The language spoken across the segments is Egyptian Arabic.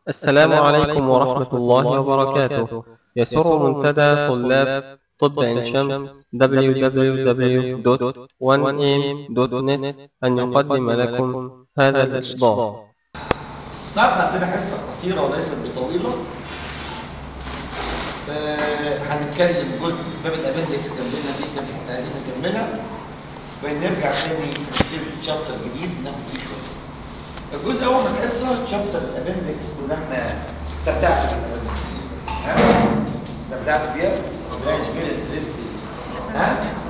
السلام عليكم ورحمة الله وبركاته يسر منتدى طلاب طب عين شمس www.1am.net أن يقدم لكم هذا الإصدار النهارده عندنا حصه قصيره وليست بطويله آه، هنتكلم جزء من باب الابندكس كملنا فيه كان احنا عايزين نكملها ونرجع تاني نبتدي شابتر جديد ناخد فيه شويه الجزء الاول من الحصه شابتر الابندكس كنا احنا استمتعت بالابندكس ها استمتعت بيها برانش فيري انترستنج ها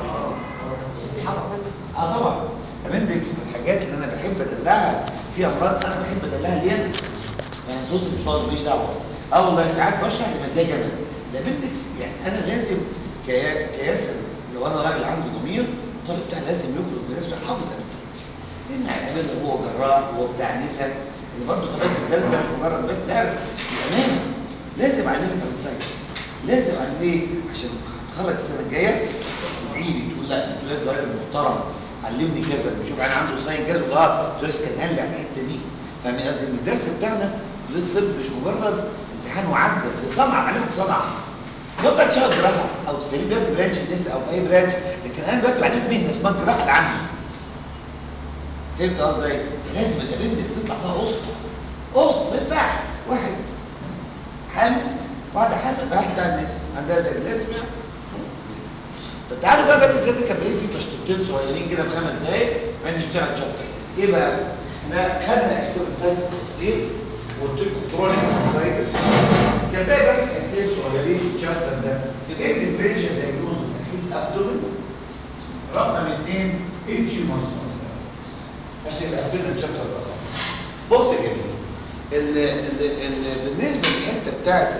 اه طبعا الابندكس من الحاجات اللي انا بحب ادلعها في امراض انا بحب ادلعها ليه يعني توصل الطالب ماليش دعوه اه والله ساعات بشرح لمزاجي انا الابندكس يعني انا لازم كيا- كياسر لو انا راجل عنده ضمير الطالب بتاعي لازم يخرج من الناس حافظ ابندكس لان هيقابلنا هو جراح وهو بتاع نسا اللي برضه خلاك الدرس ده مش مجرد بس درس بامانه لازم اعلمك ابندكس لازم اعلمه ايه عشان هتخرج السنه الجايه تدعي لي تقول لا انت لازم راجل محترم علمني كذا بشوف انا عنده ساين كذا وده اه درس كان قال لي على الحته دي فاهم قصدي الدرس بتاعنا للطب مش مجرد امتحان وعدى ده صنعه بعلمك صنعه سواء بقى تشتغل جراحه او تسيب بيها في برانش النساء او في اي برانش لكن انا دلوقتي بعلمك مهنه اسمها الجراحه العامه فهمت قصدي ايه؟ فلازم الابندكس تطلع فيها اسطى اسطى ما ينفعش واحد حامل واحده حامل راحت بتاع الناس عندها زي لازم يعني طب تعالوا بقى بقى ازاي كان بقى في تشطيبتين صغيرين كده في خمس دقايق بعدين نشتغل شابتر ايه بقى؟ احنا خدنا اكتور انسايت التفصيل وقلت لكم كرونيك انسايتس كان باقي بس حتتين صغيرين في الشابتر ده ايه الديفرنشال دايجنوز اكيد ابدومن رقم اثنين ايه تيومرز عشان يبقى قفلنا الشابتر ده خالص بص يا جميل ال ال ال بالنسبه للحته بتاعت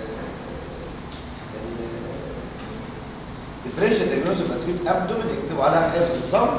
الديفرنشال دايجنوز اوف اكيوت ابدومن يكتبوا عليها حفظ صم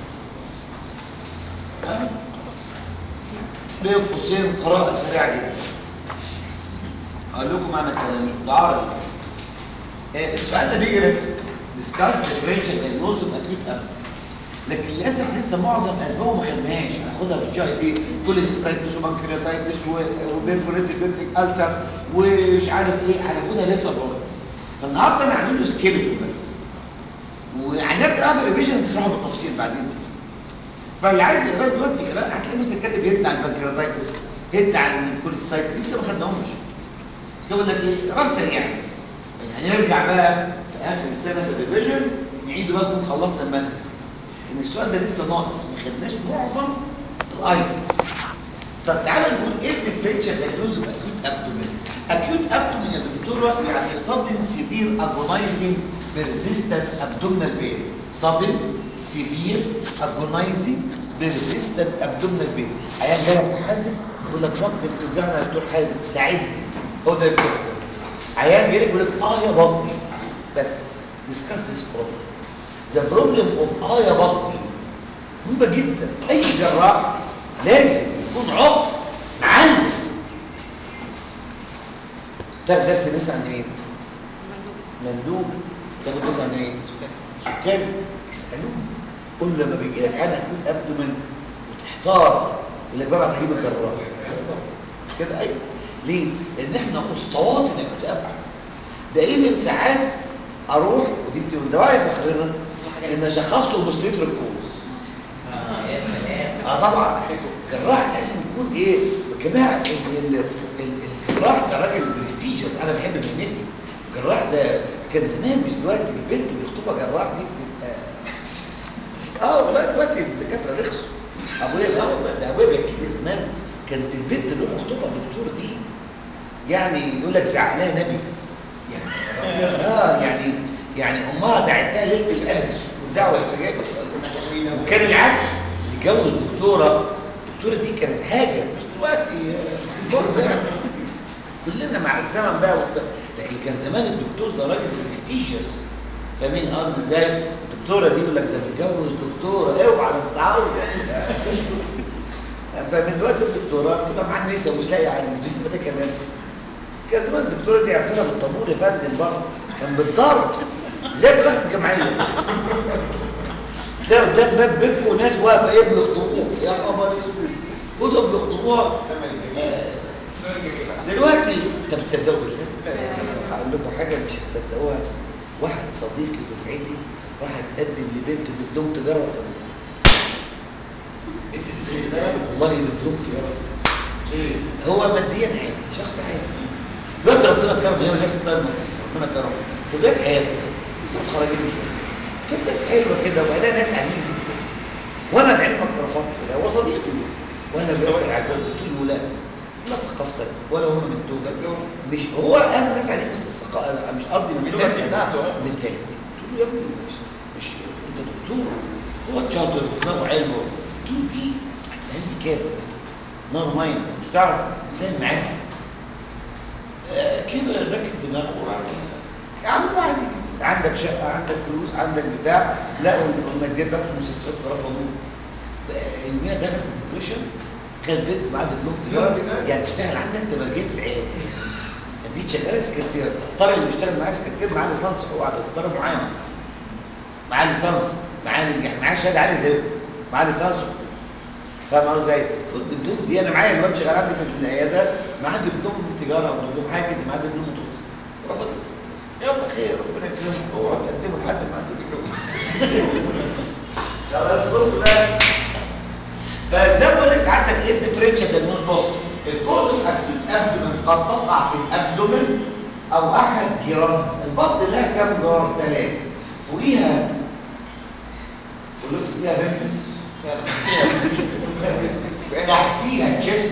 بين قوسين قراءه سريعه جدا اقول لكم معنى الكلام مش متعارض آه، السؤال ده بيجي ديسكاس ديفرنشال دايجنوز اوف اكيوت ابدومن لكن للاسف لسه معظم اسبابه ما خدناهاش هناخدها في الجي بي كوليسيستايتس وبانكرياتايتس وبيرفوريتد بيبتيك ألسر ومش عارف ايه هناخدها ليتر اون فالنهارده انا هعمل له سكيلتون بس وهنرجع بقى في الريفيجنز نشرحه بالتفصيل بعدين فاللي عايز يقرا دلوقتي يقرا هتلاقي مثلا كاتب هيد على البانكرياتايتس هيد على الكوليسيستايتس لسه ما خدناهمش يقول لك ايه راس سريع بس يعني هنرجع بقى في اخر السنه في الريفيجنز نعيد بقى نكون خلصنا المنهج ان السؤال ده لسه ناقص ما خدناش معظم الايتمز طب تعالوا نقول ايه الديفرنشال دايجنوز اوف اكيوت ابدومين اكيوت ابدومين يا دكتوره يعني sudden severe agonizing persistent abdominal pain sudden severe agonizing persistent abdominal pain عيان جالك يا حازم يقول لك بطني بتوجعنا يا دكتور حازم ساعدني هو ده الكونسنس عيان جالك يقول لك اه يا بطني بس discuss this problem ذا بروبلم اوف اه يا بطني مهمه جدا اي جراح لازم يكون عقل معلم تاخد درس ناس عند مين؟ مندوب تاخد درس عند مين؟ سكان اسالوهم قول له لما بيجي لك انا اكيد ابدو من وتحتار يقول لك بابا هجيب الجراح كده ايوه ليه؟ لان احنا اسطوات الاكيوت ابدو ده ايفن ساعات اروح ودي بتبقى من دواعي فخرنا ان اشخصه بوستيتر كوز اه يا سلام اه طبعا الجراح لازم يكون ايه يا جماعه ال- ال- ال- الجراح ده راجل برستيجيوس انا بحب مهنتي الجراح ده كان زمان مش دلوقتي البنت اللي خطوبه جراح دي بتبقى اه والله دلوقتي الدكاتره رخصوا ابويا لا والله ده ابويا بيحكي لي زمان كانت البنت اللي يروح يخطبها دكتور دي يعني يقول لك زعلها نبي يعني اه يعني يعني امها دعتها ليله القدر والدعوه استجابت وكان العكس يتجوز دكتوره الدكتوره دي كانت حاجه مش دلوقتي آه، فرصه يعني كلنا مع الزمن بقى وبتاع. لكن كان زمان الدكتور ده راجل برستيجيوس فاهمين قصدي ازاي؟ الدكتوره دي يقول لك ده متجوز دكتوره اوعى ده تتعود فمن دلوقتي الدكتوره بتبقى معاها نسا ومش لاقي عريس بس ده كلام كان زمان الدكتوره دي يعزلها بالطابور يا فندم برضه كان بالضرب زي جراحه الجمعيه تلاقي قدام باب بيتكم ناس واقفه ايه بيخطبوها يا خبر اسود كتب بيخطبوها آه، انت بتصدقوا بالله هقول لكم حاجه مش هتصدقوها واحد صديقي دفعتي راح اتقدم لبنت دبلوم تجاره وخدتها والله دبلوم تجاره وخدتها. هو ماديا عادي شخص عادي دلوقتي ربنا كرم هي وناس طيب مصر ربنا كرم وجات حياته لسه متخرجين من شويه كانت بنت حلوه كده وبقى ناس عاديين جدا وانا لعلمك رفضت في الاول صديقي وانا بيسال على البنت قلت له لا لا ثقافتك ولا هم من توبك مش هو انا ناس عاديين بس الثقافه مش قصدي من توبك بالتالي بتاعته. بالتالي قلت له يا ابني مش, مش انت دكتور هو شاطر دماغه علمه قلت له دي هاندي كابت نار مايند مش هتعرف تفهم معاها آه، كده راكب دماغه وراح يا عم عادي جدا عندك شقه عندك فلوس عندك بتاع لا والماديات بتاعت المستشفيات رفضوه بقى يوميا دخل في ديبريشن كانت بنت معاها دبلوم تجاره يعني تشتغل عندك تمرجيه في العياده دي شغاله سكرتيره طارق اللي بيشتغل معاه سكرتير معاه ليسانس هو على طارق معاه معاه ليسانس معاه يعني معاه شهاده عاليه زيه معاه ليسانس فاهم قصدي ازاي؟ المفروض الدبلوم دي انا معايا الواد شغال عندي في العياده معاه دبلوم تجاره او دبلوم حاجه كده معاه دبلوم متوسط رفض يلا خير ربنا يكرمك هو تقدمه لحد ما عنده دبلوم خلاص بص بقى فزي ما لسه عندك ايه الديفرنشال دايجنوز بص الكوز الابدومن قد تقع في الابدومن او احد جيران البطن لها كام جار ثلاثه فوقيها ولوكس فيها بنفس تحتيها تشيست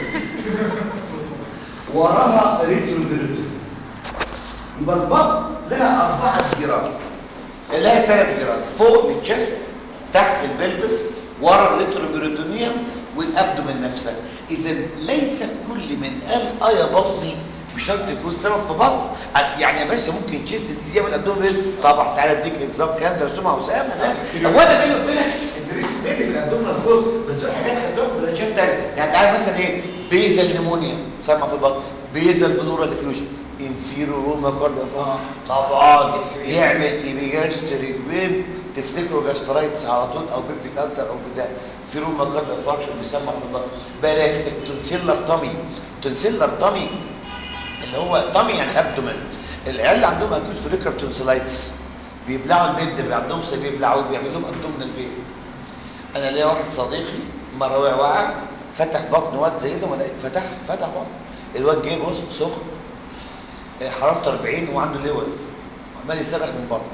وراها ريترو بيريتون يبقى البطن لها أربعة جيران لها ثلاث جيران فوق التشيست تحت البلبس ورا الريترو بيريتونيوم والابدومين نفسها اذا ليس كل من قال اه يا بطني بشرط يكون سبب في بطن يعني يا باشا ممكن تشيست ديزيز يعمل ابدومين طبعا تعالى اديك اكزام كام ترسمها اسامه لا هو انا بيني وبينك انت لسه بيني في الابدومين جزء بس دول حاجات خدتوها في برانشات ثانيه يعني تعالى مثلا ايه بيزل نيمونيا سمع في البطن بيزل بلورال ديفيوجن انفيرو روما كارديو طبعا يعمل ايبيجاستريك بين تفتكروا جاسترايتس على طول او بيبتيك ألسر او بتاع في روما كارديو فاكشن بيسمى في البطن بلاش التونسيلر تامي التونسيلر تامي اللي هو تامي يعني ابدومن العيال اللي عندهم اكيوت فوليكر تونسيلايتس بيبلعوا البيض بيبقى عندهم سبيل بيبلعوا بيعمل لهم ابدومنال بين انا ليا واحد صديقي مره وقع وقع فتح بطن واد زي ده ولا فتح فتح بطن الواد جه بص سخن حرارته 40 وعنده لوز وعمال يصرخ من بطنه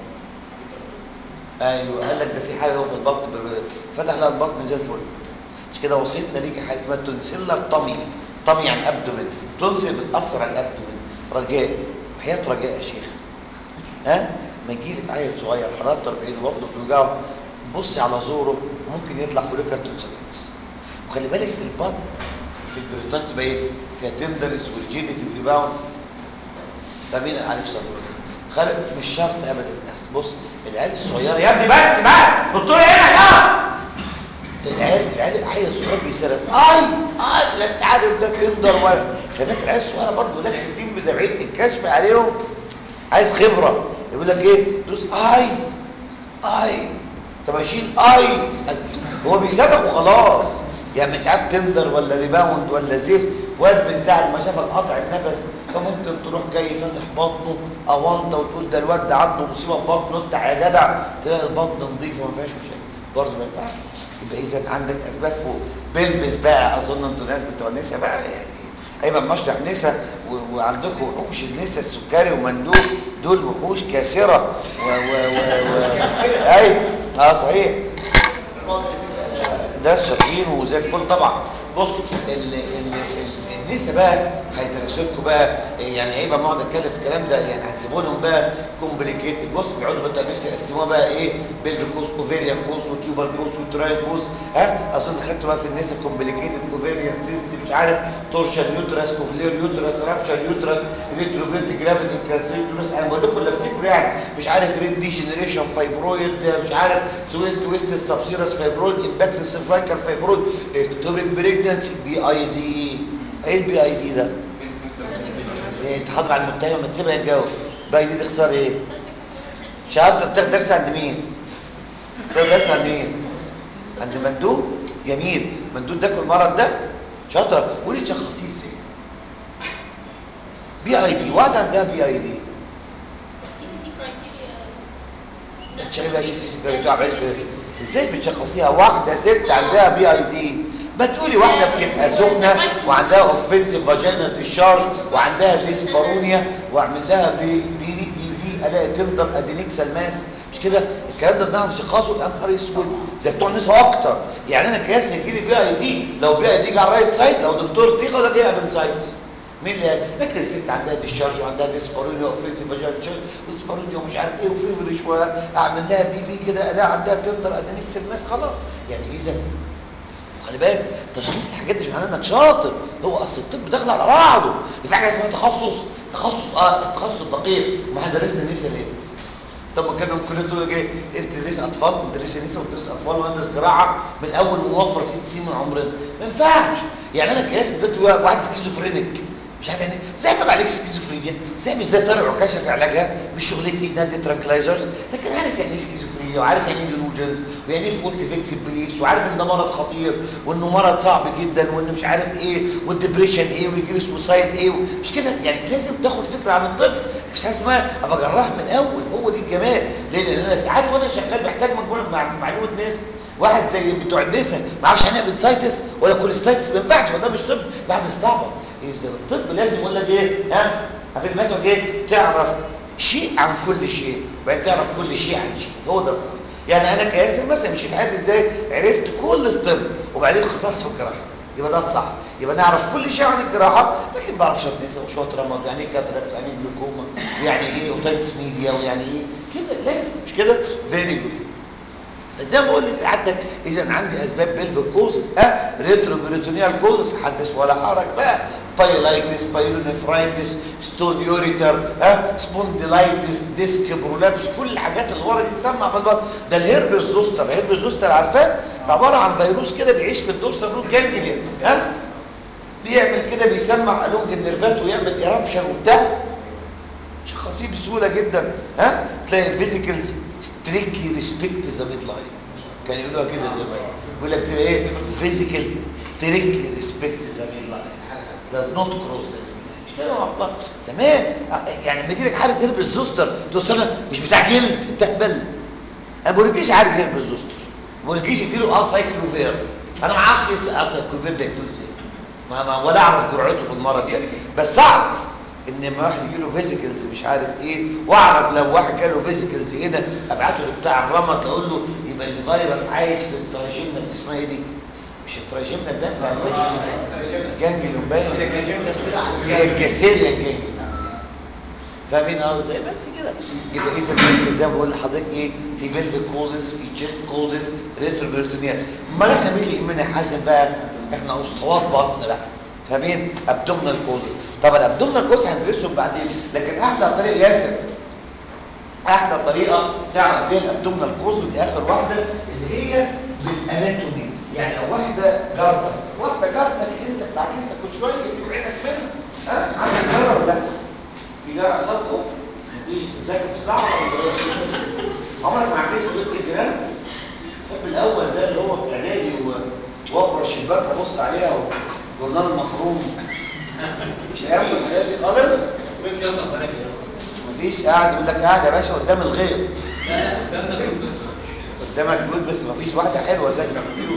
ايوه قال لك ده في حاجه جوه في البطن فتح لها البطن زي الفل مش كده وصلنا ليجي حاجه اسمها تونسيلر طمي طمي يعني ابدومين تونسل بتاثر على الابدومين رجاء وحياه رجاء يا شيخ ها ما يجي لك عيل صغير حرارته 40 وبطنه بتوجعه بص على زوره ممكن يطلع فوليكر تونسيلايتس وخلي بالك البطن في البريتانس بقى ايه فيها تندرس والجينيتي والريباوند فمين عليك صبر خارج مش شرط ابدا بص العيال الصغيره يا ابني بس بقى دكتور هنا لا العيال العيال عيل صغير بيسرق اي اي لا انت عارف ده تندر ولا خلي العيال الصغيره برضه نفس الدين بزعيم الكشف عليهم عايز خبره يقول لك ايه دوس اي اي طب اشيل اي هو بيسبق وخلاص يعني مش عارف تندر ولا ريباوند ولا زفت واد من ساعه ما شافك قطع النفس فممكن تروح جاي فاتح بطنه او انت وتقول ده الواد ده عنده مصيبه في بطنه افتح يا جدع تلاقي البطن نظيفه وما فيهاش مشاكل برضه ما ينفعش يبقى اذا عندك اسباب فوق بلبس بقى اظن انتوا ناس بتوع النسا بقى يعني ايمن مشرح نسا و- وعندكم وحوش النسا السكري ومندوب دول وحوش كاسره و و و, و... ايوه اه صحيح ده الشاطرين وزي الفل طبعا بص ال ال ال النسا بقى هيدرسوا لكم بقى يعني عيب اما اقعد اتكلم في الكلام ده يعني هتسيبوا لهم بقى كومبليكيتد بص بيقعدوا بقى النسا يقسموها بقى ايه بيلفيكوس اوفيريان كوس وتيوبال كوس وتراين كوس ها اظن خدتوا بقى في النسا كومبليكيتد اوفيريان سيستم مش عارف تورشن يوترس كوفلير يوترس رابشر يوترس ريتروفيت جرافيد انكراسيت يوترس انا بقول لكم اللي افتكروا يعني مش عارف ريد ديجنريشن فايبرويد مش عارف سويت تويست سبسيرس فايبرويد امباكت سيرفايكال فايبرويد اكتوبيك بريجننسي بي اي دي ايه البي اي دي ده؟ إيه، انت حاضر على المتهم ما تسيبها يجاوب بي اي دي تختار ايه؟ شهادة بتاخد درس عند مين؟ بتاخد درس عند مين؟ عند مندوب جميل مندوب ده كل المرض ده شاطر قولي تشخصيه ازاي بي اي دي واحده عندها بي اي دي السي دي سي كرايتيريا تشغل بقى سي سي سي كاريتو عايز ازاي بتشخصيها واحده ست عندها بي اي دي ما تقولي واحده بتبقى سخنه وعندها اوفنسيف فاجينا ديشارج وعندها ديسبارونيا واعمل لها بي بي بي في الاقي تندر ادينيكسال ماس مش كده الكلام ده بنعرف نشخصه يا نهار اسود زي بتوع النساء اكتر يعني انا كياس يجي لي بي اي دي لو بي اي دي جه على الرايت سايد لو دكتور تيخه ده جاي ابنسايتس مين اللي قال؟ لكن الست عندها ديشارج وعندها ديسبارونيا اوفنسيف فاجينا وديسبارونيا ومش عارف ايه وفيفرش واعمل لها بي في كده الاقي عندها تندر ادينيكسال ماس خلاص يعني اذا خلي بالك تشخيص الحاجات دي مش معناه انك شاطر هو اصل الطب داخل على بعضه في حاجه اسمها تخصص تخصص اه التخصص الدقيق ما احنا درسنا النساء ليه طب كانوا كل دول ايه انت تدرس اطفال وتدرس نساء وتدرس اطفال وهندس زراعه من اول موفر ست سنين من عمرنا ما ينفعش يعني انا كياس دلوقتي واحد سكيزوفرينيك مش عارف يعني زي ما عليك سكيزوفرينيا زي مش زي طارق عكاشه في علاجها مش شغلتي نادي ترانكلايزرز لكن عارف يعني ايه سكيزوفرينيا وعارف يعني ايه ديلوجنز ويعني ايه فولس فيكس بليفز وعارف ان ده مرض خطير وانه مرض صعب جدا وانه مش عارف ايه والدبريشن ايه ويجي له سوسايد ايه مش كده يعني لازم تاخد فكره عن الطب مش عايز اسمها ابقى جراح من الاول هو دي الجمال ليه لان انا ساعات وانا شغال محتاج مجموعه مع- معلومه ناس واحد زي بتوع النساء ما اعرفش يعني بنسايتس ولا كوليستايتس ما ينفعش وده مش طب بعمل استعبط اذا الطب لازم يقول لك ايه ها هتبقى مثلا ايه تعرف شيء عن كل شيء وبعدين تعرف كل شيء عن شيء هو ده الصح يعني انا كياسر مثلا مشيت حياتي ازاي عرفت كل الطب وبعدين خصصت في الجراحه يبقى ده الصح يبقى نعرف كل شيء عن الجراحه لكن بعرف شويه نساء وشويه رمض يعني ايه كاتراكت يعني ايه جلوكوما ويعني ايه اوتايتس ميديا ويعني ايه كده لازم مش كده فيري جود فزي ما بقول لسعادتك اذا عندي اسباب بلفيك كوزز ها ريترو بريتونيال كوزز حدث ولا حرج بقى بايلايتس بايلونيفرايتس ستون يوريتر ها سبونديلايتس ديسك برولابس كل الحاجات اللي ورا دي تسمع بالبطن ده الهربس زوستر الهربس زوستر عارفاه ده عباره عن فيروس كده بيعيش في الدورسال روت جانجليا ها بيعمل كده بيسمع الونج النيرفات ويعمل ايرابشن وبتاع شخصيه بسهوله جدا ها تلاقي الفيزيكالز ستريكتلي ريسبكت ذا ميد لاين كان يقولوها كده زمان يقول لك تلاقي ايه فيزيكالز ستريكتلي ريسبكت ذا ميد لاين داز نوت كروس مش كده يا عبد الله تمام آه، يعني لما يجي لك حاله هربس زوستر تقول انا مش بتاع جلد انت اهبل انا ما بقولكيش عارف هربس زوستر ما بقولكيش اديله اه سايكلوفير انا ما اعرفش ايه اه سايكلوفير ده يدوه ازاي ما ما ولا اعرف جرعته في المرض يعني بس اعرف ان لما واحد يجي له فيزيكلز مش عارف ايه واعرف لو واحد جاله فيزيكلز هنا ابعته لبتاع الرمد اقول له يبقى الفيروس عايش في التراجيمنا اسمها ايه دي؟ مش التراجيمنا بلان بتاع الوش جانجليون باين هي الجاسيليا جانجليون فاهمين قصدي إيه؟ بس كده يبقى اذا زي ما بقول لحضرتك ايه في بيلفيك كوزز في تشيست كوزز ريترو بيرتونيال امال احنا مين اللي يهمنا حازم بقى احنا اسطوات بطن بقى فاهمين ابدومينال كوزز طبعا الابدومينال كوزز هندرسهم بعدين لكن احلى طريقه ياسر احلى طريقه تعرف بيها الابدومينال كوز ودي اخر واحده اللي هي بالاناتومي يعني لو واحده جارتك واحده جارتك انت بتعكسها كل شويه تجيب عينك منها ها عندك جاره ولا لا في جاره اصابكم مفيش بتذاكر في الصحراء ولا ايه عمرك ما عكست بنت الجيران الحب الاول ده اللي هو في اعدادي و- واقف ورا الشباك ابص عليها وجورنال مخروم مش ايام الحاجات دي خالص مفيش قاعد يقول لك قاعد يا باشا قدام الغيط قدامك بيوت بس مفيش واحده حلوه زيك في البيوت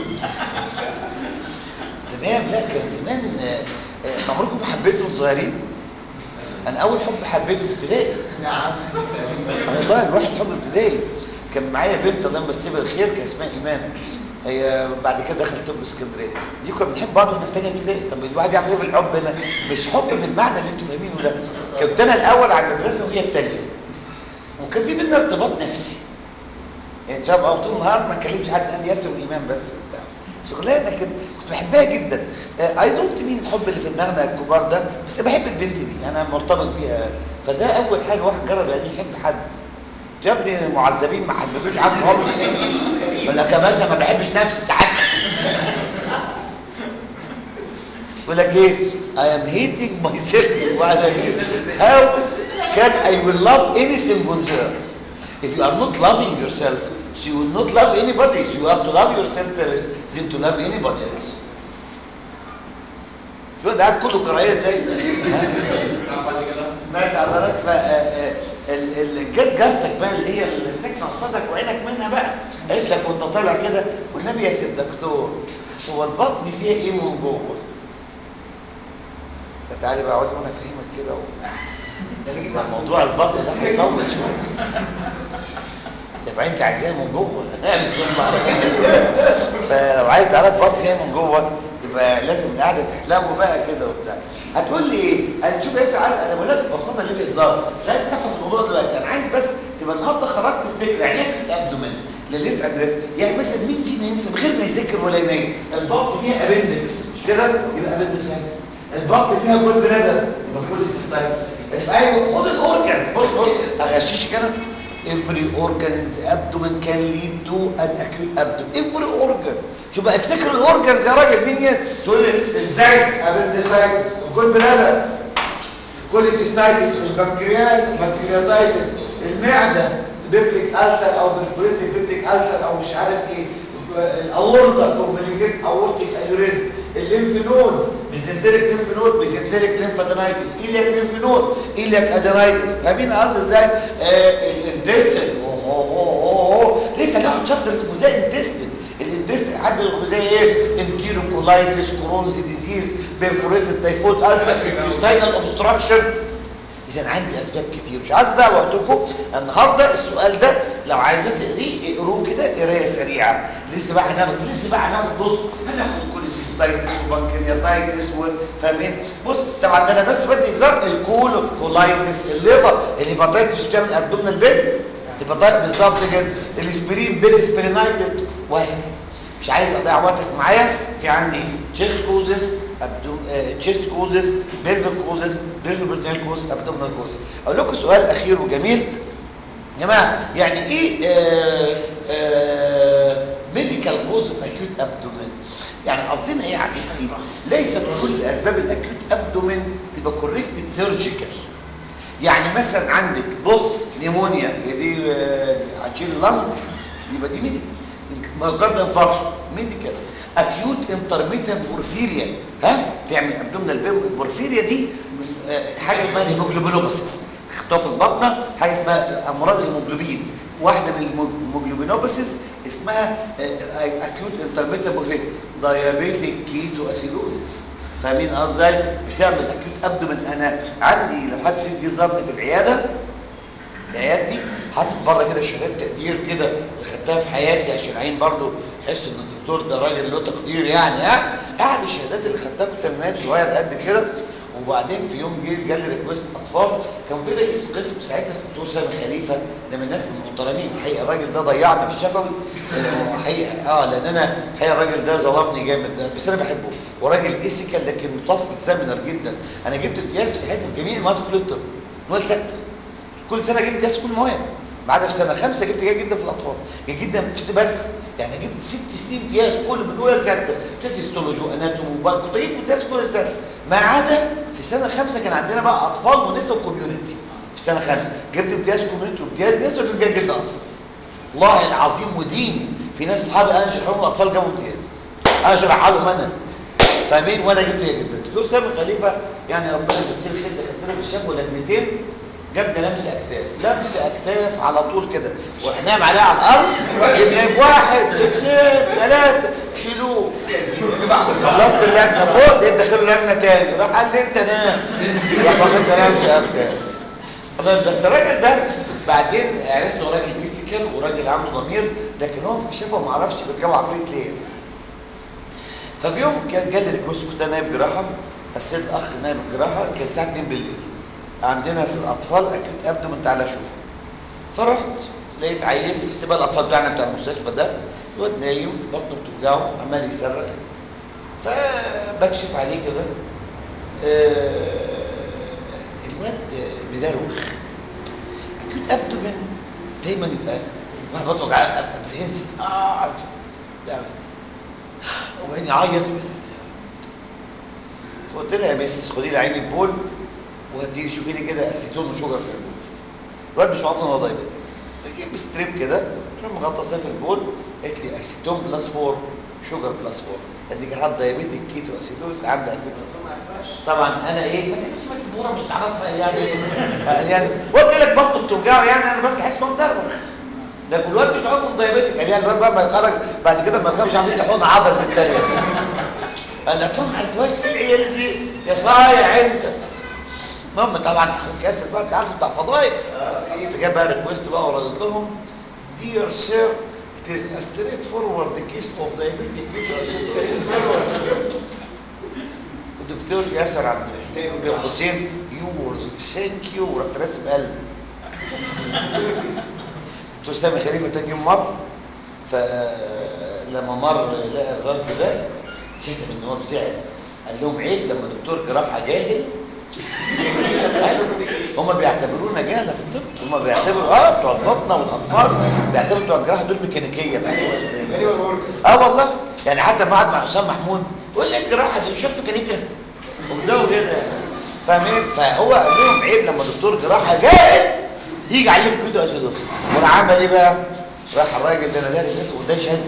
تمام لا كان زمان آه، آه، عمركم حبيتوا وانتوا صغيرين انا اول حب حبيته في ابتدائي نعم والله الواحد حب ابتدائي كان معايا بنت الله يمسيها بالخير كان اسمها ايمان هي بعد كده دخلت طب اسكندريه دي كنا بنحب بعض واحنا في ثانيه ابتدائي طب الواحد يعمل ايه في الحب هنا مش حب بالمعنى اللي انتوا فاهمينه ده كنت انا الاول على المدرسه وهي الثانيه وكان في بينا ارتباط نفسي يعني فاهم أو طول النهار ما نكلمش حد قال ياسر وايمان بس وبتاع شغلانه كده كنت بحبها جدا اي دونت مين الحب اللي في دماغنا الكبار ده بس بحب البنت دي انا مرتبط بيها فده اول حاجه واحد جرب يعني يحب حد يا ابني المعذبين ما حبيتوش حد خالص يقول لك يا باشا ما بحبش نفسي ساعات يقول لك ايه I am hating myself وانا ايه how can I will love anything on earth if you are not loving yourself so you will not love anybody so you have to love yourself first then to love anybody else شو ده قاعد كله كراهيه ازاي ها؟ حضرتك ف آه، ال- ال- جت جارتك بقى اللي هي اللي ساكنه قصادك وعينك منها بقى قالت لك وانت طالع كده والنبي يا سيد دكتور هو البطن فيها ايه من جوه؟ ده تعالي بقى اقعد وانا افهمك كده و... ده موضوع البطن ده هيطول شويه يبقى انت عايزاها من جوه لا مش من بره فلو عايز تعرف بطن هي من جوه يبقى لازم القعده تحلو بقى كده وبتاع هتقول لي ايه انا شوف يا سعاد انا بقول لك ببساطه ليه بهزار مش عايز تحفظ الموضوع دلوقتي انا عايز بس تبقى النهارده خرجت الفكره يعني ايه كنت ابدومين اللي لسه دلوقتي يعني مثلا مين فينا ينسى من غير ما يذاكر ولا ينام البطن فيها ابندكس مش كده يبقى ابندسايتس البطن فيها جول بلادر يبقى كوليسيستايتس ايوه خد الاورجن بص بص اغشيش كده every organ in the abdomen can lead to an acute abdomen every organ شوف بقى افتكر الاورجنز يا راجل مين ين تقول لي ازاي ابندسايتس الجول بلادر كوليسيستايتس البنكرياس البنكرياتايتس المعده بيبتيك ألسر او بالفريتيك بيبتيك ألسر او مش عارف ايه الاورطه كومبليكيت اورتيك انيوريزم الليمف نودز ميزنتريك ليمف نود ميزنتريك ليمفادينايتس ايلياك ليمف نود ايلياك ادينايتس فاهمين قصدي ازاي آه الانتستين اوه اوه اوه اوه لسه هناخد شابتر اسمه زي الانتستين الانتستين حد زي ايه انكيروكولايتس كرونز ديزيز بيرفوريتد تايفود الفا انتستينال اوبستراكشن اذا عندي اسباب كتير مش عايز اضيع وقتكم النهارده السؤال ده لو عايزين تقريه اقروه كده قرايه سريعه لسه بقى هناخد لسه بقى هناخد بص هناخد كوليسيستايتس وبنكرياتايتس وفاهمين بص طبعا ده انا بس بدي اكزام الكولون كولايتس الليفر الهيباتايتس بتعمل ابدومينال بين هيباتايتس بالظبط كده الاسبرين بين اسبرينايتس وهكذا مش عايز اضيع وقتك معايا في عندي تشيست كوزس تشيست كوزس بيلفيك كوزس بيلفيك كوزس ابدومينال كوزس اقول لكم سؤال اخير وجميل يا جماعه يعني ايه ميديكال كوز اوف اكيوت ابدومين يعني قصدنا ايه يا عزيزتي ليست كل اسباب الاكيوت ابدومين تبقى كوريكتد سيرجيكال يعني مثلا عندك بص نيمونيا هي دي آه، هتشيل اللنج يبقى دي ميديكال مايوكارد انفاركشن ميديكال اكيوت انترميتنت بورفيريا ها تعمل ابدومينال بين البورفيريا دي من آه، حاجه اسمها الهيموجلوبينوباسيس خدوها في البطنه حاجه اسمها امراض الهيموجلوبين واحده من الهيموجلوبينوباسيس اسمها اكيوت انترميتنت بورفيريا دايابيتيك كيتو اسيدوزيس فاهمين قصدي ازاي بتعمل اكيوت ابدومين انا عندي لو حد فيكم جه زارني في العياده العيادة دي حاطط بره كده شهادات تقدير كده اللي خدتها في حياتي عشان عين برضه يحس ان الدكتور ده راجل له تقدير يعني ها قاعد الشهادات اللي خدتها كنت نايم صغير قد كده وبعدين في يوم جه جالي ريكوست اطفال كان في رئيس قسم ساعتها اسمه دكتور سامي خليفه ده من الناس المحترمين الحقيقه الراجل ده ضيعني في الشفوي آه، حقيقه اه لان انا الحقيقه الراجل ده ظلمني جامد ده بس انا بحبه وراجل ايسيكال لكن مطاف اكزامينر جدا انا جبت امتياز في حته جميع المواد في كليه الطب مواد ثابته كل سنه جبت امتياز في كل المواد ما عدا في سنه خمسه جبت جيد جدا في الاطفال جيد جدا في بس يعني جبت ست سنين امتياز كل من اولى لسته امتياز هيستولوجي واناتومي وبنك كنت جبت امتياز في كل السنه ما عدا في سنه خمسه كان عندنا بقى اطفال ونساء وكوميونتي في سنه خمسه جبت امتياز كوميونتي وامتياز نساء وكان جيد جدا اطفال والله العظيم وديني في ناس اصحابي انا اشرح لهم الاطفال جابوا امتياز انا اشرح لهم انا فاهمين وانا جبت جيد جدا دكتور سامي خليفه يعني ربنا يجزيه الخير ده خدنا في الشفا لجنتين جبنا لمس اكتاف لمس اكتاف على طول كده وننام عليه على الارض يبقى واحد اثنين ثلاثه شيلوه خلصت اللجنه فوق لقيت داخل لجنه تاني راح قال لي انت نام راح واخد لمس اكتاف طيب بس الراجل ده بعدين عرفت انه راجل ميسيكال وراجل عنده ضمير لكن هو في الشفا ما عرفش بيرجعوا عفريت ليه ففي يوم كان جالي ريكوست كنت انا نايب جراحه بس الاخ نايب الجراحه كان الساعه 2 بالليل عندنا في الاطفال اكيد ابدو من تعالى شوف فرحت لقيت عيل في استقبال الاطفال بتاعنا بتاع المستشفى ده الواد نايم بطنه بتوجعه عمال يصرخ فبكشف عليه كده آه الواد مدروخ اكيد ابدو من دايما يبقى واحد بطنه وجعان ابريهنسيف اه لا وبعدين يعيط فقلت لها يا مس خدي لي عيني البول وهاتي شوفي لي كده اسيتون وشوجر في البول الواد مش عارف ان هو دايبيتك فجيب ستريب كده رحت مغطساه في البول قالت لي اسيتون بلس 4 شوجر بلس 4 ادي كانت دايابيتك كيتو اسيدوز عامله اكيد طبعا انا ايه ما تحبش بس صوره مش تعرفها يعني قال يعني قلت لك بطنه بتوجعه يعني انا بس حاسس انه مدربخ لكن الواد مش عضو دايبيتك قال يعني الواد بقى ما يتخرج بعد كده ما كانش عاملين حقن عضل بالتانية قال لك ما عرفتوهاش العيال دي يا صايع انت المهم طبعا اخوك ياسر بقى انت عارف بتاع فضايح انت جايب بقى ريكويست بقى وردت لهم Dear sir, it is a straightforward case of diabetic الدكتور ياسر عبد الرحيم بين قوسين يورز ثانك يو ورحت راسم قلب دكتور سامي خليفه تاني يوم مر فلما مر لقى الراجل ده سيبه ان هو بزعل قال لهم عيب لما دكتور جراحه جاهل هم بيعتبرونا جهله في الطب هم بيعتبروا اه بتوع البطنه والاطفال بيعتبروا بتوع الجراحه دول ميكانيكيه بقى اه والله يعني حتى ما قعد مع حسام محمود يقول لي الجراحه دي شوف ميكانيكا وبداوا كده فاهمين فهو قال لهم عيب لما دكتور جراحه جاهل يجي عليهم كده اسيدوس وراح عمل ايه بقى راح الراجل ده نادى الناس وده شهاده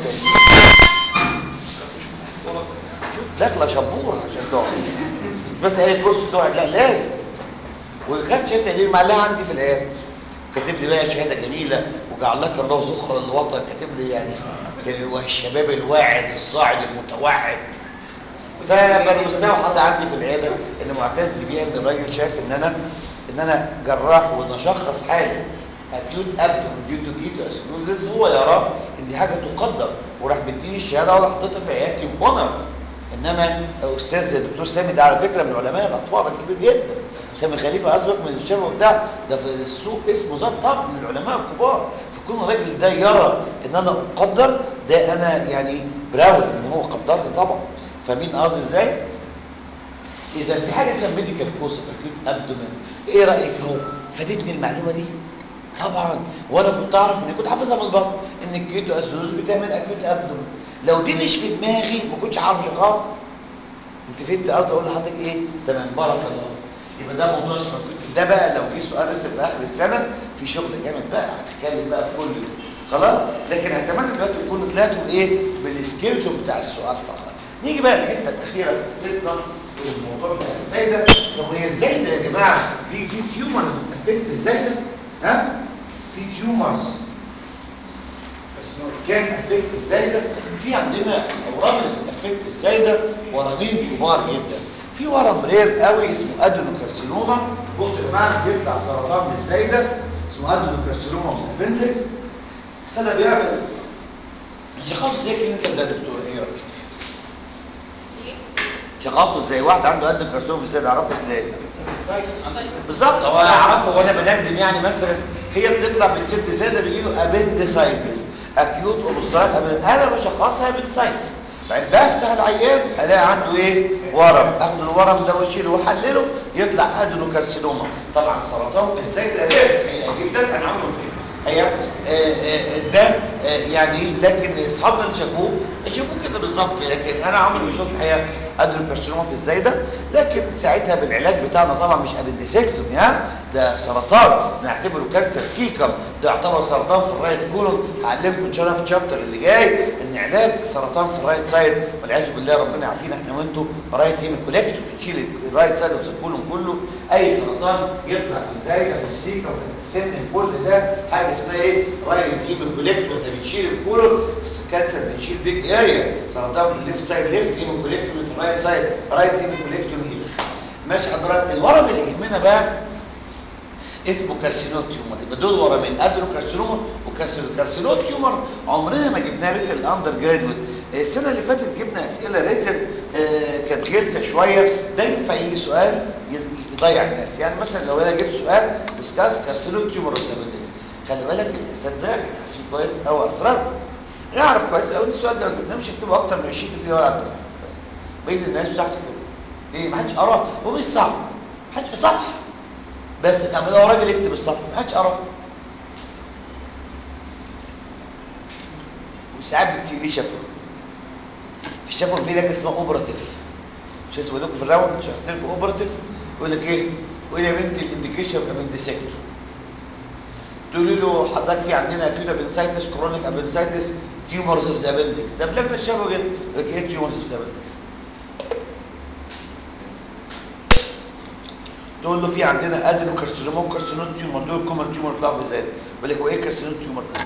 شوف داخله شبوره عشان تقعد مش بس اي كرسي تقعد لا لازم وخدت شهاده ليه معلقها عندي في العياده كاتب لي بقى شهاده جميله وجعلك الله زخرا للوطن كاتب لي يعني الشباب الواعد الصاعد المتوعد فانا مستوحى عندي في العياده ان معتز بيها ان الراجل شايف ان انا ان انا جراح ونشخص حالي اكيوت ابدو ديو تو كيتو اسكلوزز هو يرى ان دي حاجه تقدر وراح مديني الشهاده وراح حاططها في عيادتي بونر انما استاذ الدكتور سامي ده على فكره من علماء الاطفال كبير جدا سامي خليفه اسبق من الشباب بتاع ده في السوق اسمه ذات طاقم من العلماء الكبار فكون الراجل ده يرى ان انا اقدر ده انا يعني براود ان هو قدرني طبعا فاهمين قصدي ازاي؟ اذا في حاجه اسمها ميديكال كوست اكيوت ابدومين ايه رايك اهو فادتني المعلومه دي طبعا وانا كنت اعرف اني كنت حافظها من البطن ان الكيتو اسيدوز بتعمل اكيوت ابدومين لو دي مش في دماغي ما كنتش عارف خالص انت فهمت قصدي اقول لحضرتك ايه تمام بارك الله يبقى ده موضوع اسمه ده بقى لو جه سؤال رتب في اخر السنه في شغل جامد بقى هتتكلم بقى في كل ده خلاص لكن اتمنى دلوقتي تكونوا طلعتوا ايه بالسكيلتون بتاع السؤال فقط نيجي بقى الحته الاخيره في قصتنا في الموضوع بتاع الزايده طب هي الزايده يا جماعه في في تيومر بتافكت الزايده ها في تيومرز كان افكت الزايده في عندنا الاورام اللي بتافكت الزايده ورمين كبار جدا في ورم رير قوي اسمه ادينوكارسينوما بصوا يا جماعه بيطلع سرطان من الزايده اسمه ادينوكارسينوما من الابندكس هذا بيعمل شخص زي كلينيكال ده يا دكتور ايه رايك؟ شخصه ازاي واحد عنده ادينوكارسينوما في الزايده اعرفها ازاي؟ بالظبط هو انا اعرفه وانا بنقدم يعني مثلا هي بتطلع من ست زايده بيجي له ابندسايتس اكيوت اوبستراك انا بشخصها ابندسايتس بعد بفتح العيان الاقي عنده ايه ورم اخد الورم ده واشيله واحلله يطلع ادينوكارسينوما طبعا سرطان في الزايده رير جدا انا عمري ما شفته هي آه، آه، ده آه، يعني لكن اصحابنا اللي شافوه شافوه كده بالظبط لكن انا عمري ما شفت الحقيقه ادرينوكارسينوما في الزايده لكن ساعتها بالعلاج بتاعنا طبعا مش ابندسكتومي ها ده سرطان نعتبره كانسر سيكم ده يعتبر سرطان في الرايت كولون هعلمكم ان شاء الله في الشابتر اللي جاي ان علاج سرطان في الرايت سايد والعياذ بالله ربنا يعافينا احنا وانتم رايت هيميكوليكتومي تشيل الرايت سايد اوف الكولون كله اي سرطان يطلع في الزايده في السيكم في السن كل ده حاجه اسمها ايه رايت هيميكوليكتومي ده بنشيل الكولون الكانسر بنشيل بيج اريا سرطان في الليفت سايد ليفت هيميكوليكتومي في الرايت سايد رايت هيميكوليكتومي ماشي حضرتك الورم اللي يهمنا بقى اسمه كارسينو تيومر يبقى دول ورمين ادرينوكارسينوما وكارسينو تيومر عمرنا ما جبناه ريتل الاندر جرادويت السنه اللي فاتت جبنا اسئله ريتل آه كانت غلسه شويه ده ينفع يجي سؤال يضيع الناس يعني مثلا لو انا جبت سؤال ديسكاس كارسينو تيومر خلي بالك الاساتذه عارفين كويس او اسرار نعرف كويس قوي السؤال ده لو جبناه مش هكتبه اكتر من 20 كلمه ولا عدد بين الناس مش هتعرف تكتبه ليه ما حدش قراه هو مش صعب ما حدش صح بس طب لو راجل يكتب الصفحه ما حدش قراه وساعات بتسيبيه شفوي في الشفوي في لك اسمها اوبراتيف مش اسمه لكم في الراوند مش هحكي لكم اوبراتيف يقول لك ايه يقول يا بنتي الانديكيشن ابندسكتور تقولي له حضرتك في عندنا اكيوت ابنسايتس كرونيك ابنسايتس تيومرز اوف ذا ابندكس ده في لجنه الشفوي جدا يقول لك ايه تيومرز اوف ذا ابندكس تقول له في عندنا ادينو كارسينوم كارسينوم تيومر دول كومن تيومر طلعوا بذات بقول لك هو ايه كارسينوم تيومر ده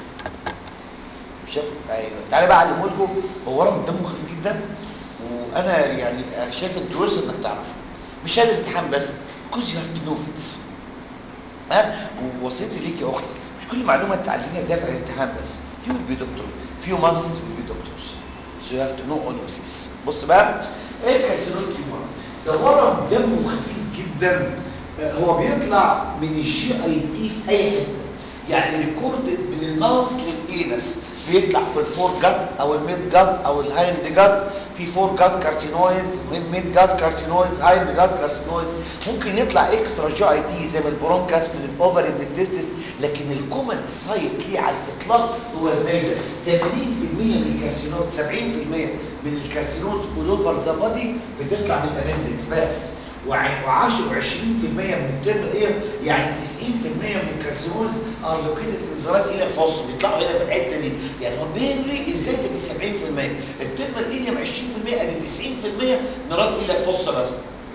شاف ايوه تعالى بقى اعلمه لكم هو ورم دمه خفيف جدا وانا يعني شايف انت ورث انك تعرفه مش هذا الامتحان بس كوز يو هاف تو نو ات ها ووصيتي ليك يا اختي مش كل معلومه تعلميها بدافع الامتحان بس يو ويل بي دكتور فيو مانثس ويل بي دكتورز سو يو هاف تو نو اول اوف ذيس بص بقى ايه كارسينوم تيومر ده ورم دمه خفيف جدا آه، هو بيطلع من الجي اي تي في اي حته يعني ريكوردد من الماوث للانس بيطلع في الفور جاد او الميد جاد او الهايند جاد في فور جاد كارسينويدز ميد جاد كارسينويدز هايند جاد كارسينويدز ممكن يطلع اكسترا جي اي تي زي من البرونكاس من الاوفري من التستس لكن الكومن السايت ليه على الاطلاق هو ازاي ده 80% من الكارسينويد 70% من الكارسينويدز اول اوفر ذا بادي بتطلع من الابندكس بس و10 و20% من الترم ايه يعني 90% من الكارسينوز ار لوكيتد انذارات الى فص بيطلعوا هنا في الحته دي يعني هو بينلي ازاي تبقى 70% الترم الاليم 20% ادي 90% نراد الى فص بس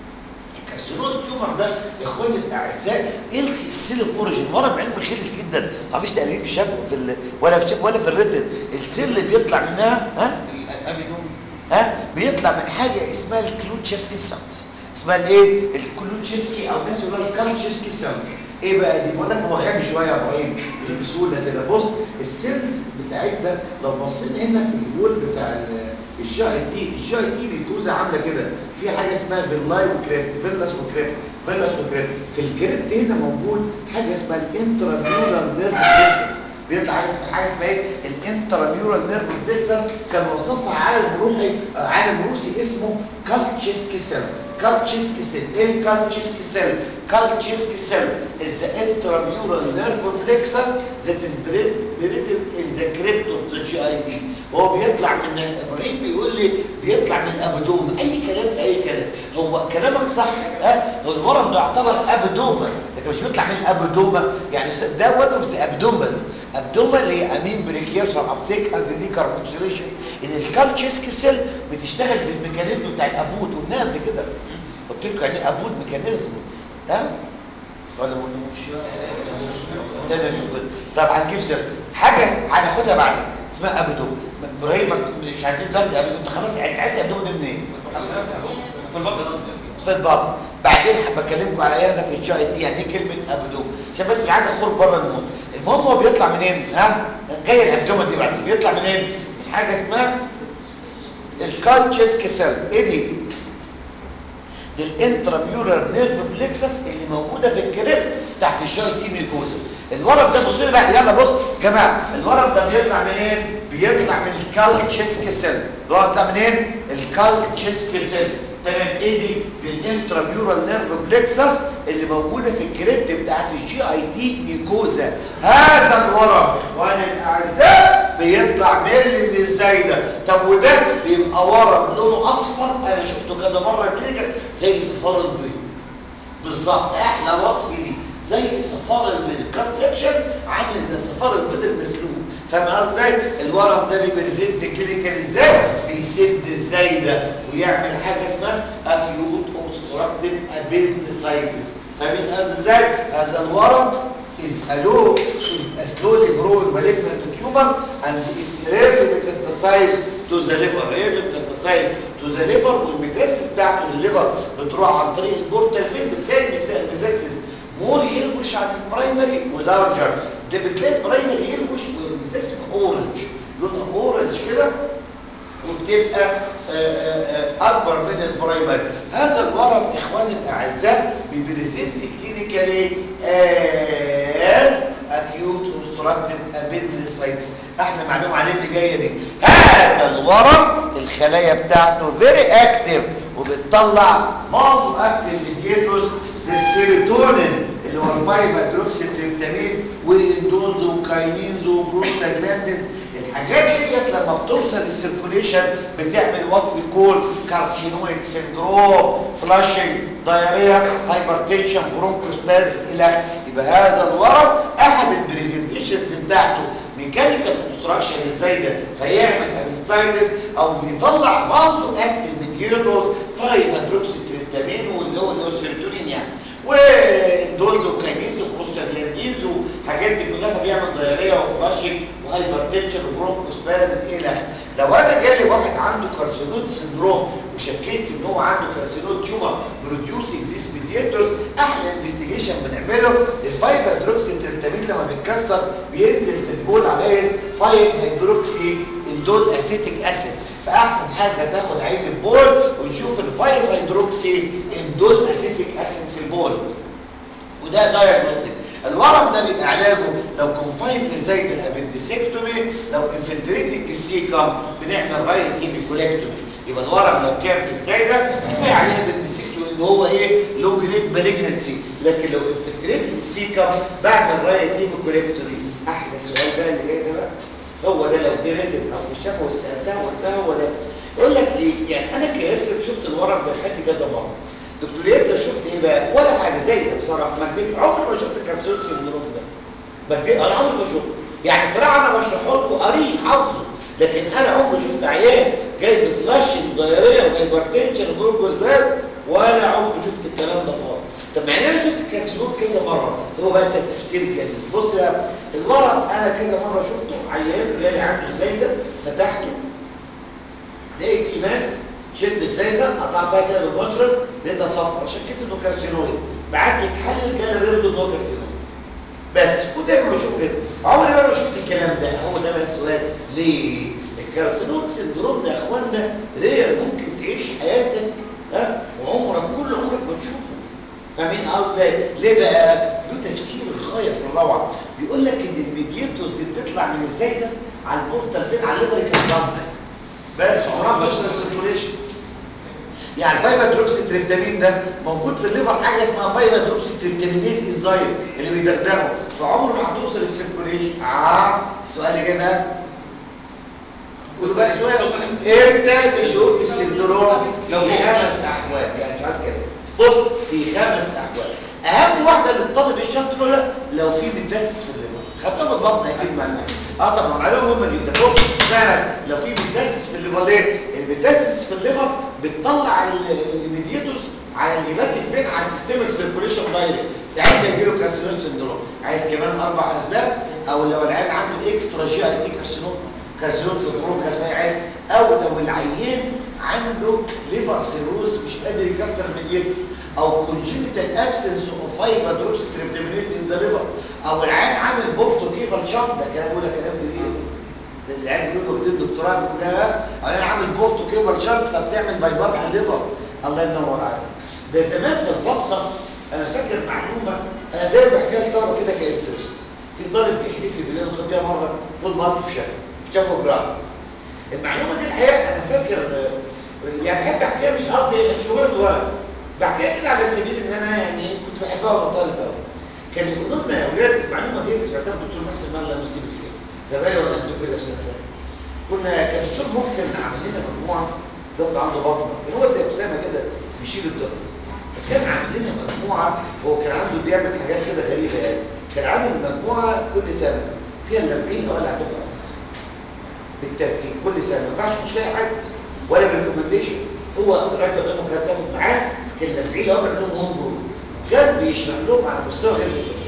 الكارسينوز تيومر ده يا اخواني الاعزاء الغي السيل اوريجين مرض علم خلص جدا ما تعرفيش تقليه في الشفا في ال... ولا في الشفا ولا في الريتن السيل اللي بيطلع منها ها الابيدوم ها بيطلع من حاجه اسمها الكلوتشسكي سيلز اسمها الايه الكلوتشسكي او ناس يقولوا الكالتشسكي سيلز ايه بقى دي بقول لك هو غبي شويه يا ابراهيم مش بسهوله كده بص السيلز بتاعتنا لو بصينا هنا في الوول بتاع الجي اي تي الجي اي تي بيكوزه عامله كده في حاجه اسمها فيلاي وكريبت فيلاس وكريبت فيلاس وكريبت في الكريبت هنا موجود حاجه اسمها الانتراميولار نيرف بليكسس بيطلع حاجه اسمها حاجه اسمها ايه الانتراميورال نيرف بليكسس كان وصفها عالم روحي عالم روسي اسمه كالتشيسكي سيل كالتشيسكي سيل ايه الكالتشيسكي سيل كالتشيسكي سيل is the intramural nerve plexus that is present in the crypt of the GIT هو بيطلع من ابراهيم بيقول لي بيطلع من الابدوم اي كلام في اي كلام هو كلامك صح ها هو الورم ده يعتبر ابدوما لكن مش بيطلع من الابدوما يعني ده وان اوف ذا ابدومز ابدوما اللي هي امين بريكيرسون ابتيك اند ديكاربوكسيليشن ان الكالتشيسكي سيل بتشتغل بالميكانيزم بتاع الابود قلناها قبل كده قلت لكم يعني ايه ابود ميكانيزم ها ولا ما قلناش ده ده طب هنجيب سير حاجه هناخدها بعدين اسمها ابدوم ابراهيم مش عايزين دلوقتي انت خلاص عرفت ابدوم ده منين في البطن بعدين بكلمكم عليها انا في الجي اي تي يعني ايه كلمه ابدوم عشان بس مش عايز اخرج بره المود المهم هو بيطلع منين ها جاي الابدومه دي بعدين بيطلع منين حاجه اسمها الكالتشيسكي سيل ايه دي دي الانتراميولار نيرف بليكسس اللي موجوده في الكريب تحت الجي اي تي ميكوزا الورم ده بصوا لي بقى يلا بص يا جماعه الورم ده بيطلع منين بيطلع من الكالتشيسكي سيل الورم ده منين الكالتشيسكي سيل تمام ايه دي الانتراميورال نيرف بليكسس اللي موجوده في الكريبت بتاعت الجي اي تي ميكوزا هذا الورم وانا الاعزاء بيطلع ملي من الزايده طب وده بيبقى ورم لونه اصفر انا شفته كذا مره كده زي صفار البيض بالظبط احلى وصف دي زي صفار البيض الكات سكشن عامل زي صفار البيض المسلوق فاهم ازاي الورم ده بيبريزنت كلينيكال ازاي بيسد الزايده ويعمل حاجه اسمها اكيوت اوبستراكتيف ابندسايتس فاهمين ازاي هذا الورم is a low is a slowly growing malignant tumor and it rarely metastasize to the liver rarely metastasize to the liver والميتاسيس بتاعته للليفر بتروح عن طريق البورتال فين بتلاقي الميتاسيس مور يلوش عن البرايمري ولارجر ده بتلاقي البرايمري يلوش والميتاسيس اورنج لونها اورنج كده وبتبقى آآ آآ اكبر من البرايمري هذا الورم اخواني الاعزاء بيبريزنت كلينيكالي از اكيوت اوبستراكتيف ابندسايتس احلى معلومه عليه اللي جايه دي هذا الورم الخلايا بتاعته فيري اكتيف وبتطلع معظم اكتيف ميديتورز زي السيروتونين اللي هو الفايف هيدروكسي تريبتامين واندولز وكاينينز وبروستاجلاندين الحاجات ديت لما بتوصل للسيركوليشن بتعمل وات وي كول كارسينويد سيندروم فلاشنج دايريا هايبرتنشن برونكوسبازم الى يبقى هذا الورم احد البريزنتيشنز بتاعته ميكانيكال كونستراكشن الزايده فيعمل ابنسايتس او بيطلع بعضه اكتيف ميديتورز 5 هيدروكسي تريبتامين واللي هو اللي هو السيروتونين يعني ودولز وكاينيز وبروستاجلاندينز وحاجات دي كلها فبيعمل ضياريه وفلاشنج وهايبرتنشن وبرونكوسبازم الى اخره لو انا جالي واحد عنده كارسينوت سندروم وشكيت ان هو عنده كارسينوت تيومر بروديوسنج ذيس ميدياتورز احلى انفستيجيشن بنعمله الفايف هيدروكسي تريبتامين لما بيتكسر بينزل في البول عليه 5 هيدروكسي اندول اسيتيك اسيد فاحسن حاجه تاخد عين البول ونشوف الفايف هيدروكسي اندول اسيتيك اسيد في البول وده دايجنوستيك الورم ده بيبقى علاجه لو كونفايند للزايد الابندسكتومي لو انفلتريتنج السيكم بنعمل رايت هيميكولكتومي يبقى الورم لو كان في الزايده كفايه عليه ابندسكتومي ان هو ايه لو جريد مالجنسي لكن لو انفلتريتنج السيكم بعمل رايت هيميكولكتومي احلى سؤال بقى اللي جاي ده بقى هو ده لو جريدت او في الشفوي سالتها وقتها هو ده يقول لك ايه يعني انا كياسر شفت الورم ده في حياتي كذا مره دكتور ياسر شفت ايه بقى ولا حاجه زي ده بصراحه ما كدبت عمري ما شفت كبسول سندروم ده ما كدبت انا عمري ما شفته يعني صراحه انا بشرحه لكم قريه حافظه لكن انا عمري شفت عيان جاي بفلاشنج ضياريه وهايبرتنشن وبروكوز باد ولا عمري شفت الكلام ده خالص طب مع ان انا شفت الكالسيوم كذا مره هو بقى التفسير الجميل بص يا الورم انا كذا مره شفته عيان جالي عنده زايده فتحته لقيت في ماس شلت الزايده قطعتها كده بالبشره لقيتها صفرا شكيت انه كارسينويد بعت له تحلل جالي غير ان هو كارسينويد بس ودايما بشوف كده عمري ما شفت الكلام ده هو ده بقى السؤال ليه الكارسينويد سندروم ده يا اخوانا رير ممكن تعيش حياتك ها وعمرك كل عمرك ما تشوفه فاهمين قصدي ليه بقى له تفسير غايه في الروعه بيقول لك ان الميديتورز اللي بتطلع من الزايده على البورتال فين على الليفر كانسر بس عمرها ما توصل للسيركوليشن يعني فايبر دروكسي تريبتامين ده موجود في الليفر حاجه اسمها فايبر دروكسي تريبتامينيز انزايم اللي بيدغدغه فعمره ما هتوصل للسيركوليشن اه السؤال اللي جاي ده قولوا بقى شويه امتى نشوف السندروم في خمس احوال يعني مش عايز كده بص في خمس احوال اهم واحده للطالب الشاطر له لو في ميتاس في الليفر خدتها في الضغط هيجيب معانا اه طبعا معلومه مهمه جدا بص فعلا لو في ميتاسيس في الليفر ليه الميتاسيس في الليفر بتطلع الميديتورز على الهيباتيك بين على السيستميك سيركوليشن دايركت ساعتها يجي له كارسينوم سندروم عايز كمان اربع اسباب او لو العيان عنده اكسترا جي اي تي كارسينوم كارسينوم في البرونكاس ما عين او لو العيان عنده ليفر سيروز مش قادر يكسر الميديتورز او كونجينيتال ابسنس اوف فايبر دروبس تريبتامينيز ان ذا ليفر او العيان عامل بورتو كيفال شنط ده كلام ولا كلام كبير العيان بيقول واخدين دكتوراه من ده او انا عامل بورتو كيفال شنط فبتعمل باي باس للليفر الله ينور عليك ده زمان في البطنه انا فاكر معلومه انا دايما بحكيها للطلبه كده كانترست في طالب بيحلف لي بالله خد بيها مره فول مارك في شفا في شفا جراح المعلومه دي الحقيقه انا فاكر يعني بحب احكيها مش قصدي مش مجرد ورق بحكيها كده على سبيل ان انا يعني كنت بحبها وانا طالب قوي كان يقولوا لنا يا اولاد المعلومه دي سمعتها من الدكتور محسن الله يمسيه بالخير فبالي وانا عنده كده في سنه سنه كنا كان الدكتور محسن عامل لنا مجموعه جنب عنده بطنه كان هو زي اسامه كده بيشيل الدفن فكان عامل لنا مجموعه هو كان عنده بيعمل حاجات كده غريبه يعني كان عامل مجموعه كل سنه فيها ال 40 اوائل على الدفعه بس بالترتيب كل سنه ما ينفعش مش لاقي حد ولا بالريكومنديشن هو راجل الدفعه كانت تاخد معاه كان ال 40 اوائل لهم هوم جروب كان بيشرح لهم على مستوى غير الدفعه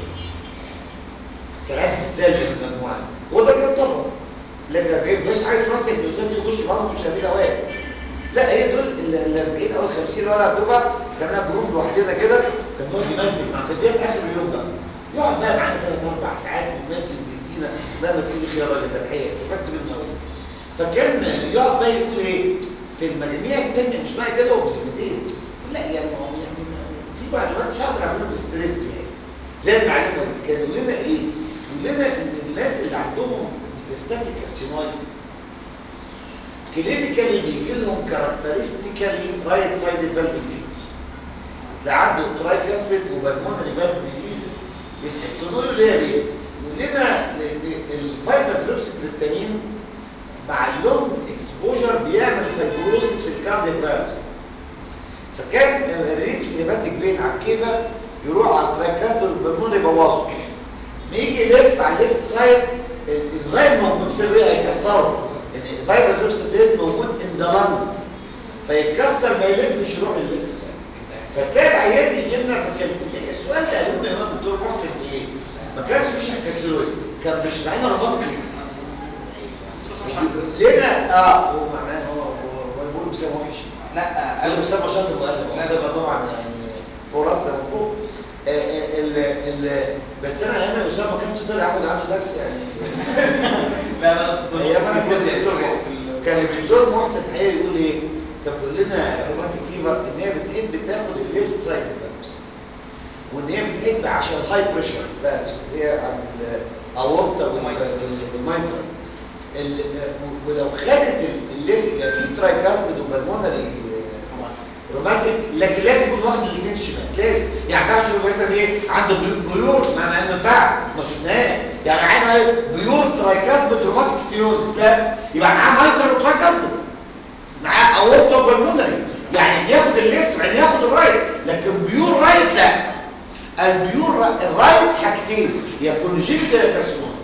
كان عارف ازاي من المجموعه هو ده كان طبعا لكن 40 مش عايز مثلا الاستاذ يخش معاهم مش هيعمل اوائل لا هي دول ال 40 او ال 50 ولا الدفعه كان لنا جروب لوحدنا كده كان بيقعد يمزج مع كده في اخر اليوم بقى يقعد بقى معانا ثلاث اربع ساعات ويمزج ويدينا ده مسيني خيار ولا ده الحقيقه استفدت منه قوي فكان يقعد بقى يقول ايه في المجاميع الثانيه مش معنى كده هو بسمتين لا يعني ما هو يعني في معلومات مش هقدر اعملها بالستريس دي يعني زي المعلومه دي كان يقول لنا ايه؟ يقول لنا ان الناس اللي عندهم ميتاستاتيك كارسينويد كلينيكالي بيجي لهم كاركترستيكالي رايت سايد فالف ديزيز ده عنده ترايكاسبيد وبالمونري فالف ديزيزز بيقولوا له ليه ليه؟ يقول لنا الفايبر تريبس تريبتامين مع اللونج اكسبوجر بيعمل فايبروزيس في الكاردياك فالفز فكان الريس في الهيباتيك فين على الكيفه يروح على الترايكاسبيد والبالمونري يبوظه ما يجي يلف على الليفت سايد الغاية موجود في الرئه يكسره الفايبر دوستاتيز موجود ان ذا لانج فيتكسر ما يلفش يروح الليفت سايد فتلاقي العيان يجي لنا فكان السؤال ده قالوا لنا يا دكتور محسن في ايه؟ ما كانش بيشرح كاسترويد كان بيشرح لنا روبوتك لنا اه هو معناه هو هو هو بيقول بسام وحش لا قال له بسام شاطر مؤلف لا. بسام طبعا يعني فوق راسنا من فوق آه، آه، ال ال بس انا ايام اسامه ما كانش طلع ياخد عنده درس يعني لا لا اصل ايام انا كان الدكتور كان الدكتور محسن حقيقي يقول ايه طب قول لنا روماتيك فيفر ان هي بتقل بتاخد الليفت سايد فالفز وان هي بتقل عشان الهاي بريشر فالفز اللي هي عند الاورطه والمايترا ولو خدت الليفت يعني في ترايكاسميد وبلمونري روماتيك لكن لازم يكون واخد الاثنين الشمال لازم يعني ما ينفعش مثلا ايه عنده بيو- بيور ما ما ما ينفعش ما شفناهاش يعني معاه بيور ترايكاسميد روماتيك ستينوزس لا يبقى معاه مايترال وترايكاسميد معاه اورتو بالمونري يعني بياخد الليفت وبعدين ياخد الرايت لكن بيور رايت لا البيور را- الرايت حاجتين يا كونجنتال يا كارسينوما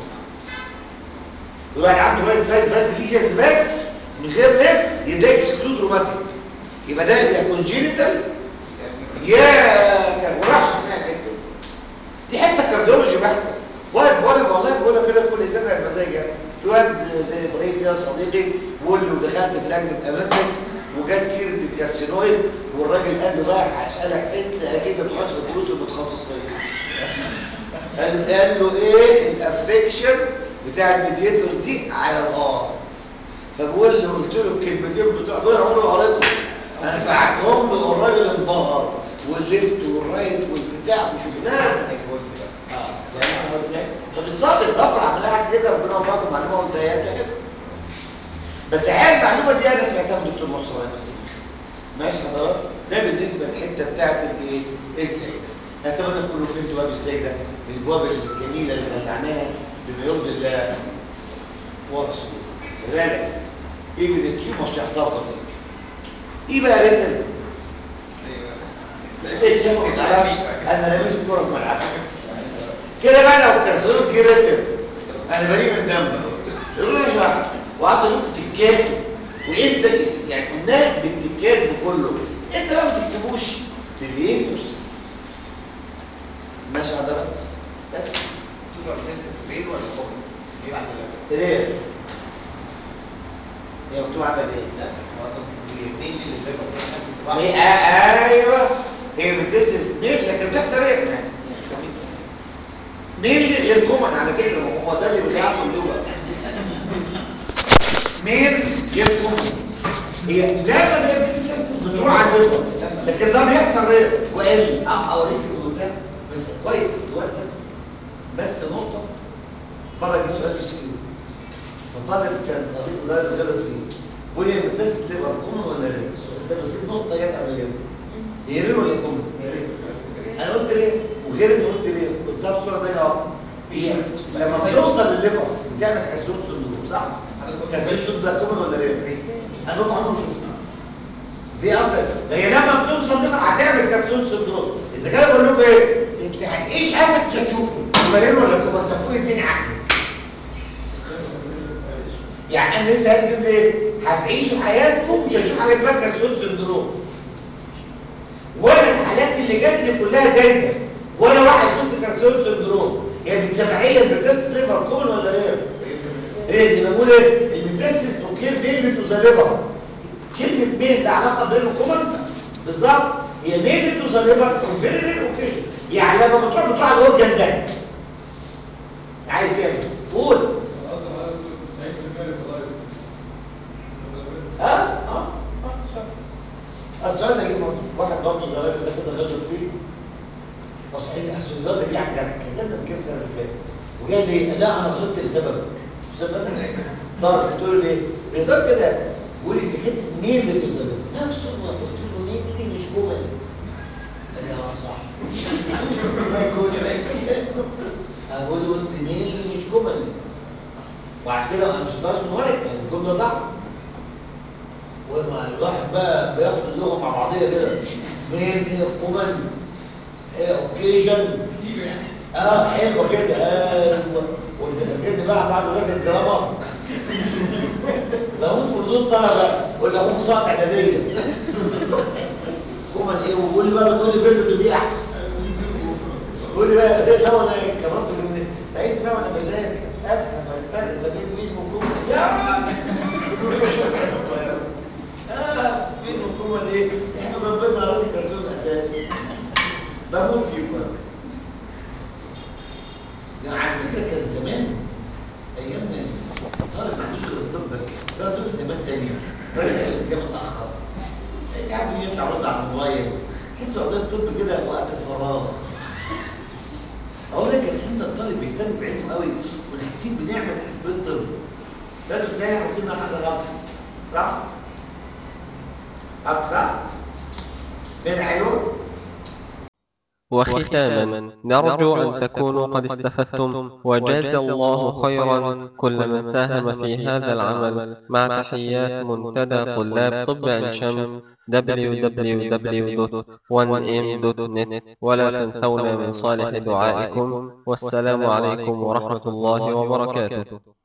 يبقى عنده رايت سايد باك ليجنز بس من غير ليفت يبقى اكسكلود روماتيك يبقى ده يا كونجنتال يا كان وراحش هناك حته دي حته كارديولوجي بحته واحد بقول والله بقولها كده كل سنه المزاج يعني في واد زي ابراهيم يا صديقي بقول له دخلت في لجنه اماتكس وجت سيره الكارسينويد والراجل قال له بقى هسالك انت اكيد بتحط في الدروس المتخصصيه قال قال له ايه الافكشن بتاع الميديتور دي على الارض فبقول له قلت له الكلمتين بتوع دول عمري ما قريتهم انا فعلتهم له الراجل انبهر والليفت والرايت والبتاع وشفناه اه يعني احنا فبتصادق بفرح عملها كده ربنا وفقه معلومه قلتها يا ابني حلو بس هي المعلومه دي انا سمعتها من دكتور محسن الله بس ماشي حضرتك ده بالنسبه للحته بتاعت الايه الزايده اتمنى تكونوا فهمتوا باب الزايده الابواب الجميله اللي بلعناها بما يرضي الله ورسوله خلي بالك ايه من التيومر شحطاطه ايه بقى ريتن زي شافوا ما تعرفش انا رميت الكوره في ملعبك كده بقى لو كسرت جه ريتن انا بريء من دم يقول لي يا شرح وقعدوا يقولوا تكات وانت يعني قلنا بالتكات بكله انت بقى ما تكتبوش تلين ماشي حضرتك بس ليه هي مكتوب عندك ايه هي آه ايوه هي بتدسس ميل لكن بتحصل ايه ميل غير كومن على فكره ما هو ده اللي بيلعب اللغه ميل غير كومن هي لازم هي بتدسس بتروح على اللغه لكن ده بيحصل ايه وقال اه اوريك البتاع بس كويس السؤال ده بس نقطه مره جه سؤال في سكيو فطالب كان صديق زي غلط فيه بقول لي بتدسس ليفر كومن ولا ريل ده بس دي نقطه جت قبل كده هي ريل ولا كومن انا قلت ليه وغير انت قلت ليه قلتها بصوره ثانيه اهو هي لما بتوصل للليفر بتعمل كارسينوم سندروم صح كارسينوم سندروم ده كومن ولا ريل انا قلت عمري ما شفته في اصلا هي لما بتوصل للليفر هتعمل كارسينوم سندروم اذا كان بقول لكم ايه انت هتعيش حاجه مش هتشوفه يبقى ريل ولا كومن طب قول الدنيا عقل يعني انا لسه قايل ايه هتعيشوا حياتكم مش هتشوفوا حاجه اسمها كارسينوم سندروم ولا الحالات اللي جات لي كلها زايده ولا واحد شفت كارسينوم سندروم هي بالتبعيه بتست ليفر كومن ولا رير ايه اللي بقول ايه البتست اوكي ميل تو ذا ليفر كلمه ميل ده علاقه برير وكومن بالظبط هي ميل تو ذا ليفر فيري رير اوكيشن يعني لما بتروح بتروح على الاورجن ده عايز ايه قول ها اه اه السؤال ده يجي واحد برضه زمان ده كده غلط فيه وصحيح السؤال ده يعني كان كان من كام سنه اللي فاتت وقال لي لا انا غلطت بسببك بسببك طب تقول لي بالظبط كده بيقول لي انت حته مين اللي بسببك نفسه ما قلت له مين اللي مش كومن قال لي اه صح اقول له قلت مين اللي مش كومن وعشان كده انا مش طاش من ورق يعني الجمله صح وما الواحد بقى بياخد اللغه مع بعضيها كده مين ايه كومن ايه اوكيجن اه حلوه كده ايوه وانت فاكرني بقى بعد ذاك الجرامر بموت في ردود طلبه ولا اخوك ساعه اعداديه كومن ايه وقول لي بقى بتقول لي فيلم تو بي احسن يقول لي بقى ليه لا انا كررت من عايز بقى وانا بذاكر افهم الفرق ما بين مين وكوما يا راجل اه مين وكوما ليه؟ احنا ربنا راضي كرتون اساسي بموت فيه بقى يعني على فكره كان زمان ايام طالب ما عندوش غير الطب بس بقى دول زمان تانية راجل بس جه متاخر ساعات يطلع رد على الموبايل تحس وقت الطب كده وقت الفراغ اقول لك ان احنا الطالب بيهتم بعلمه قوي ونحسين بنعمه احنا في كليه الطب لا تبتدي حاسين انها حاجه هكس صح؟ هكس صح؟ بين ايوه وختاما نرجو أن تكونوا قد استفدتم وجاز الله خيرا كل من ساهم في هذا العمل مع تحيات منتدى طلاب طب عين شمس www.1m.net ولا تنسونا من صالح دعائكم والسلام عليكم ورحمة الله وبركاته